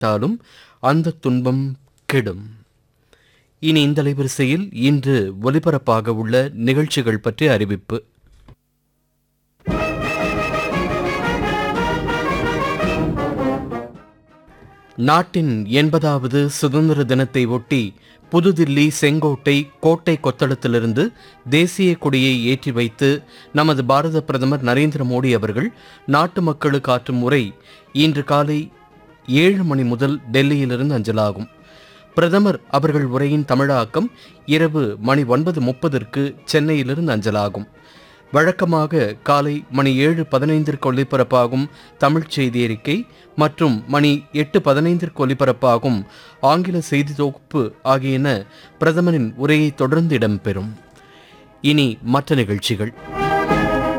ாலும் அந்த துன்பம் கெடும் இனி இந்த அலைவரிசையில் இன்று ஒலிபரப்பாக உள்ள நிகழ்ச்சிகள் பற்றி அறிவிப்பு நாட்டின் எண்பதாவது சுதந்திர தினத்தை ஒட்டி புதுதில்லி செங்கோட்டை கோட்டை கொத்தளத்திலிருந்து தேசிய கொடியை ஏற்றி வைத்து நமது பாரத பிரதமர் நரேந்திர மோடி அவர்கள் நாட்டு மக்களுக்கு ஆற்றும் உரை இன்று காலை ஏழு மணி முதல் டெல்லியிலிருந்து அஞ்சலாகும் பிரதமர் அவர்கள் உரையின் தமிழாக்கம் இரவு மணி ஒன்பது முப்பதற்கு சென்னையிலிருந்து அஞ்சலாகும் வழக்கமாக காலை மணி ஏழு பதினைந்திற்கு ஒலிபரப்பாகும் தமிழ்ச் செய்தி அறிக்கை மற்றும் மணி எட்டு பதினைந்திற்கு ஒலிபரப்பாகும் ஆங்கில செய்தி தொகுப்பு ஆகியன பிரதமரின் உரையை தொடர்ந்து இடம்பெறும் இனி மற்ற நிகழ்ச்சிகள்